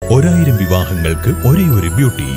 ഒരായിരം വിവാഹങ്ങൾക്ക് ഒരേ ഒരു beauty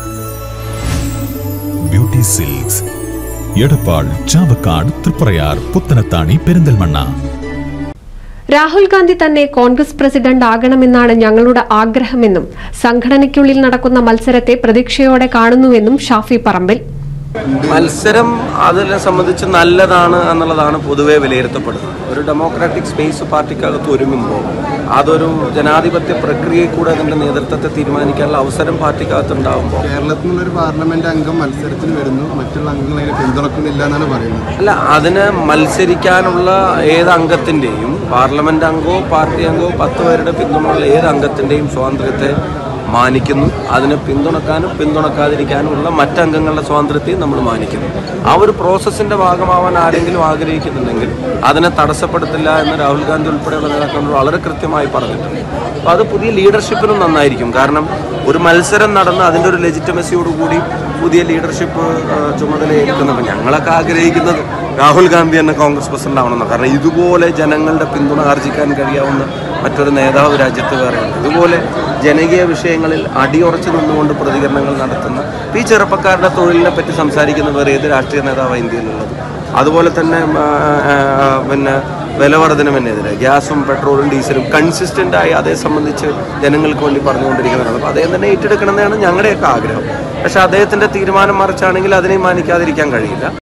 beauty silks Edappal Chavakkad Triprayar Puthanathani Perinthalmanna Rahul Gandhi തന്നെ കോൺഗ്രസ് പ്രസിഡന്റ് ആകണമെന്നാണ് ഞങ്ങളുടെ ആഗ്രഹമെന്നും സംഘടനയ്ക്കുള്ളിൽ നടക്കുന്ന മത്സരത്തെ പ്രതീക്ഷയോടെ കാണുന്നുവെന്നും ഷാഫി പറമ്പിൽ മത്സരം അതിനെ സംബന്ധിച്ച് നല്ലതാണ് എന്നുള്ളതാണ് പൊതുവെ വിലയിരുത്തപ്പെടുന്നത് ഒരു ഡെമോക്രാറ്റിക് സ്പേസ് പാർട്ടിക്കകത്ത് ഒരുങ്ങുമ്പോൾ അതൊരു ജനാധിപത്യ പ്രക്രിയയിൽ കൂടെ അതിൻ്റെ നേതൃത്വത്തെ തീരുമാനിക്കാനുള്ള അവസരം പാർട്ടിക്കകത്ത് ഉണ്ടാകുമ്പോൾ കേരളത്തിൽ നിന്നൊരു പാർലമെന്റ് അംഗം മത്സരത്തിന് വരുന്നു മറ്റുള്ള അംഗങ്ങൾ അതിനെ പിന്തുണക്കുന്നില്ല എന്നാണ് പറയുന്നത് അല്ല അതിന് മത്സരിക്കാനുള്ള ഏത് അംഗത്തിൻ്റെയും പാർലമെന്റ് അംഗമോ പാർട്ടി അംഗമോ പത്ത് പേരുടെ പിന്തുണയുള്ള ഏത് അംഗത്തിൻ്റെയും സ്വാതന്ത്ര്യത്തെ മാനിക്കുന്നു അതിനെ പിന്തുണക്കാനും പിന്തുണക്കാതിരിക്കാനുമുള്ള മറ്റംഗങ്ങളുടെ സ്വാതന്ത്ര്യത്തെയും നമ്മൾ മാനിക്കുന്നു ആ ഒരു പ്രോസസ്സിന്റെ ഭാഗമാവാൻ ആരെങ്കിലും ആഗ്രഹിക്കുന്നുണ്ടെങ്കിൽ അതിനെ തടസ്സപ്പെടുത്തില്ല എന്ന് രാഹുൽ ഗാന്ധി ഉൾപ്പെടെയുള്ള നേതാക്കളോട് വളരെ കൃത്യമായി പറഞ്ഞിട്ടുണ്ട് അപ്പോൾ അത് പുതിയ ലീഡർഷിപ്പിനും നന്നായിരിക്കും കാരണം ഒരു മത്സരം നടന്ന് അതിൻ്റെ ഒരു ലെജിറ്റമസിയോടുകൂടി പുതിയ ലീഡർഷിപ്പ് ചുമതലയേൽക്കുന്നത് ഞങ്ങളൊക്കെ ആഗ്രഹിക്കുന്നത് രാഹുൽ ഗാന്ധി തന്നെ കോൺഗ്രസ് പ്രസിഡന്റ് ആവണമെന്ന് കാരണം ഇതുപോലെ ജനങ്ങളുടെ പിന്തുണ ആർജിക്കാൻ കഴിയാവുന്ന മറ്റൊരു നേതാവ് രാജ്യത്ത് വേറെയുണ്ട് ഇതുപോലെ ജനകീയ വിഷയങ്ങളിൽ അടിയുറച്ചു നിന്നുകൊണ്ട് പ്രതികരണങ്ങൾ നടത്തുന്ന ഈ ചെറുപ്പക്കാരുടെ തൊഴിലിനെ പറ്റി സംസാരിക്കുന്ന വേറെ ഏത് രാഷ്ട്രീയ നേതാവാണ് ഇന്ത്യയിലുള്ളത് അതുപോലെ തന്നെ ആ, ആ, ആ, പിന്നെ വിലവർധനവിനെതിരെ ഗ്യാസും പെട്രോളും ഡീസലും കൺസിസ്റ്റന്റ് ആയി അതേ സംബന്ധിച്ച് ജനങ്ങൾക്ക് വേണ്ടി പറഞ്ഞുകൊണ്ടിരിക്കുന്നതാണ് അപ്പോൾ അദ്ദേഹം തന്നെ ഏറ്റെടുക്കണമെന്നാണ് ഞങ്ങളുടെയൊക്കെ ആഗ്രഹം പക്ഷെ അദ്ദേഹത്തിന്റെ തീരുമാനം മറിച്ചാണെങ്കിൽ അതിനെ മാനിക്കാതിരിക്കാൻ കഴിയില്ല